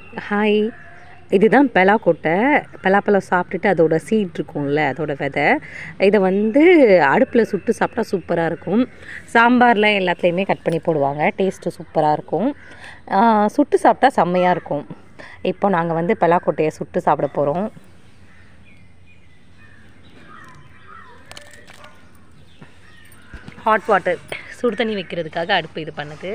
hi இதுதான் பெலாக்கொட்டை பலாப்பழம் சாப்பிட்டுட்டு அதோட சீட் இருக்கும்ல அதோட விதை இதை வந்து அடுப்பில் சுட்டு சாப்பிட்டா சூப்பராக இருக்கும் சாம்பாரில் எல்லாத்துலேயுமே கட் பண்ணி போடுவாங்க டேஸ்ட்டு சூப்பராக இருக்கும் ஆஹ் சுட்டு சாப்பிட்டா செம்மையாக இருக்கும் இப்போ நாங்கள் வந்து பெலாக்கொட்டையை சுட்டு சாப்பிட போகிறோம் ஹாட் வாட்டர் சுடு தண்ணி வைக்கிறதுக்காக அடுப்பு இது பண்ணுது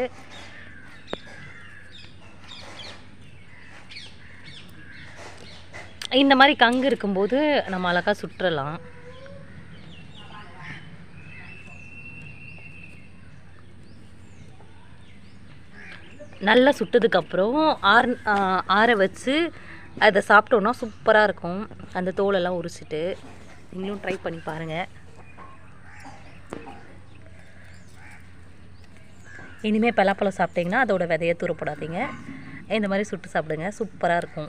இந்த மாதிரி கங்கு இருக்கும்போது நம்ம அழகாக சுற்றலாம் நல்லா சுட்டதுக்கப்புறம் ஆர் ஆற வச்சு அதை சாப்பிட்டோன்னா சூப்பராக இருக்கும் அந்த தோலெல்லாம் உரிச்சிட்டு நீங்களும் ட்ரை பண்ணி பாருங்கள் இனிமேல் பலாப்பழம் சாப்பிட்டீங்கன்னா அதோட விதையை தூர போடாதீங்க இந்த மாதிரி சுட்டு சாப்பிடுங்க சூப்பராக இருக்கும்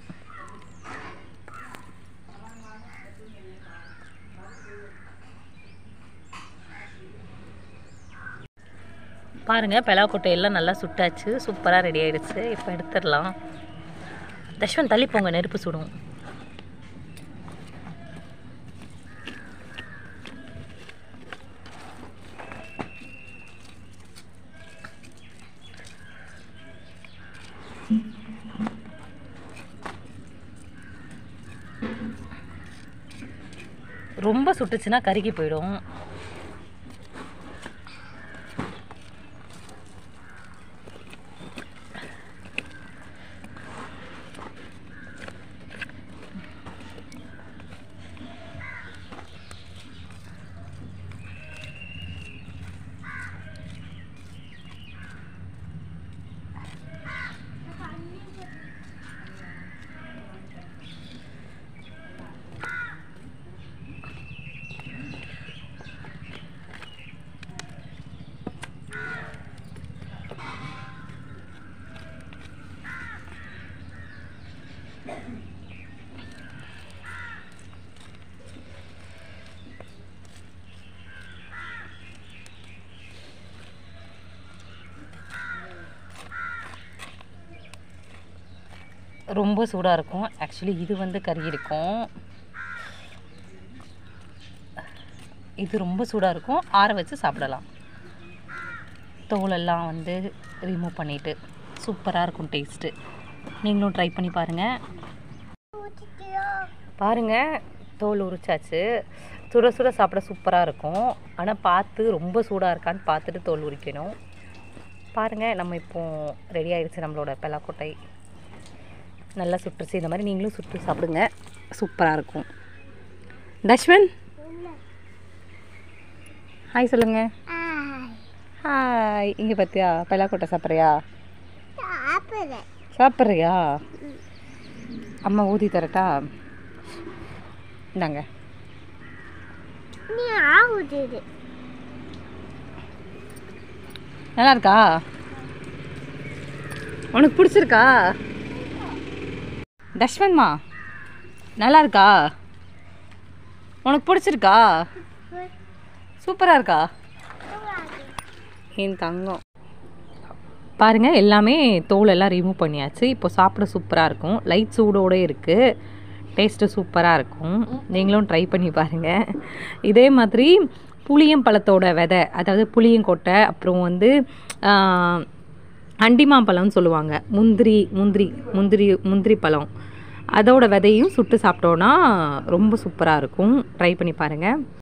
பாருங்கள் பெலாக்கொட்டை எல்லாம் நல்லா சுட்டாச்சு சூப்பராக ரெடி ஆயிடுச்சு இப்போ எடுத்துடலாம் தஷ்வன் தள்ளி போங்க நெருப்பு சுடும் ரொம்ப சுட்டுச்சுன்னா கருகி போயிடும் ரொம்ப சூடாக இருக்கும் ஆக்சுவலி இது வந்து கறி இருக்கும் இது ரொம்ப சூடாக இருக்கும் ஆற வச்சு சாப்பிடலாம் தோலெல்லாம் வந்து ரிமூவ் பண்ணிவிட்டு சூப்பராக இருக்கும் டேஸ்ட்டு நீங்களும் ட்ரை பண்ணி பாருங்கள் பாருங்கள் தோல் உரிச்சாச்சு சுட சுட சாப்பிட சூப்பராக இருக்கும் ஆனால் பார்த்து ரொம்ப சூடாக இருக்கான்னு பார்த்துட்டு தோல் உரிக்கணும் பாருங்கள் நம்ம இப்போ ரெடி ஆயிடுச்சு நம்மளோட பெலாக்கொட்டை நல்லா சுட்டுருச்சு இந்த மாதிரி நீங்களும் சுட்டு சாப்பிடுங்க சூப்பராக இருக்கும் தஷ்வன் ஹாய் சொல்லுங்க ஹாய் இங்கே பார்த்தியா பெலாக்கொட்டை சாப்பிட்றியா சாப்பிட்றியா அம்மா ஊதி தரட்டா இந்தாங்க நல்லா இருக்கா உனக்கு பிடிச்சிருக்கா தஷ்வன்மா நல்லா இருக்கா உனக்கு பிடிச்சிருக்கா சூப்பராக இருக்கா என் தங்கம் பாருங்க எல்லாமே தோல் எல்லாம் ரிமூவ் பண்ணியாச்சு இப்போ சாப்பிட சூப்பராக இருக்கும் லைட் சூடோடு இருக்குது டேஸ்ட்டு சூப்பராக இருக்கும் நீங்களும் ட்ரை பண்ணி பாருங்கள் இதே மாதிரி புளியம்பழத்தோட விதை அதாவது புளியங்கொட்டை அப்புறம் வந்து ஆஹ், அண்டிமாம்பழம்னு சொல்லுவாங்க முந்திரி முந்திரி முந்திரி முந்திரி பழம் அதோட விதையும் சுட்டு சாப்பிட்டோன்னா ரொம்ப சூப்பராக இருக்கும் ட்ரை பண்ணி பாருங்கள்